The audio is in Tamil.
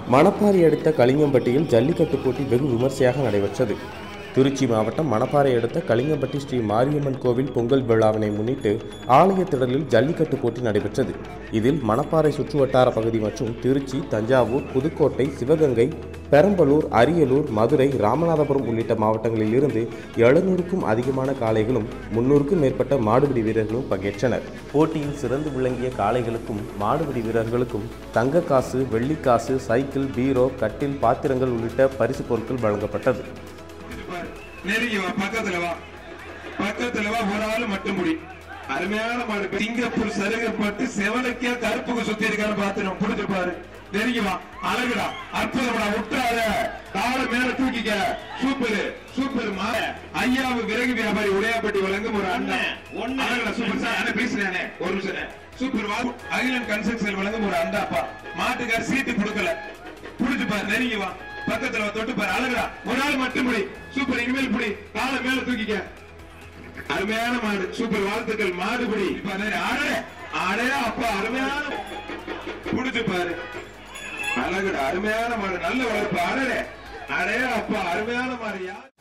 மணப்பாறை அடுத்த கலிங்கம்பட்டியில் ஜல்லிக்கட்டு போட்டி வெகு விமர்சையாக நடைபெற்றது திருச்சி மாவட்டம் மணப்பாறை அடுத்த கலிங்கம்பட்டி ஸ்ரீ மாரியம்மன் கோவில் பொங்கல் விழாவினை முன்னிட்டு ஆலய திடலில் ஜல்லிக்கட்டு போட்டி நடைபெற்றது இதில் மணப்பாறை சுற்றுவட்டார பகுதி மற்றும் திருச்சி தஞ்சாவூர் புதுக்கோட்டை சிவகங்கை பெரம்பலூர் அரியலூர் மதுரை ராமநாதபுரம் உள்ளிட்ட மாவட்டங்களில் இருந்து எழுநூறுக்கும் அதிகமான காளைகளும் முன்னூறுக்கும் மேற்பட்ட மாடுபிடி வீரர்களும் பங்கேற்றனர் போட்டியில் சிறந்து விளங்கிய காளைகளுக்கும் மாடுபிடி வீரர்களுக்கும் தங்க காசு வெள்ளிக்காசு சைக்கிள் பீரோ கட்டில் பாத்திரங்கள் உள்ளிட்ட பரிசு பொருட்கள் வழங்கப்பட்டது பாரு. நெருங்கி வா பக்கத்துல வா பக்கத்துல வா ஒரு ஆளு மட்டும் முடி அருமையான மாடு சிங்கப்பூர் சருகப்பட்டு செவலைக்கே கருப்புக்கு சுத்தி இருக்கான்னு பாத்துரும் புடிச்சு பாரு நெருங்கி வா அழகுடா அற்புதம்டா விட்டுறாத காலை மேல தூக்கிக்க சூப்பர் சூப்பர் மா ஐயாவு விறகு வியாபாரி உடையாப்பட்டி வழங்கும் ஒரு அண்ணன் அழகுடா சூப்பர் சார் அண்ணன் பேசுறேனே ஒரு நிமிஷம் சூப்பர் வா அகிலன் கன்ஸ்ட்ரக்ஷன் வழங்கும் ஒரு அண்டாப்பா மாட்டுக்கார் சீட்டு கொடுக்கல புடிச்சு பாரு நெருங்கி வா பக்கத்துல வா, தொட்டு பாரு அழகுடா ஒரு ஆள் மட்டும் புடி சூப்பர் இனிமேல் புடி காலை மேல தூக்கிக்க அருமையான மாடு சூப்பர் வாழ்த்துக்கள் மாடு புடி இப்ப அண்ணே, அடே அடே அப்பா அருமையான புடிச்சு பாரு அழகுடா அருமையான மாடு நல்ல வளர்ப்பு அடே அடே அப்பா அருமையான மாடு யார்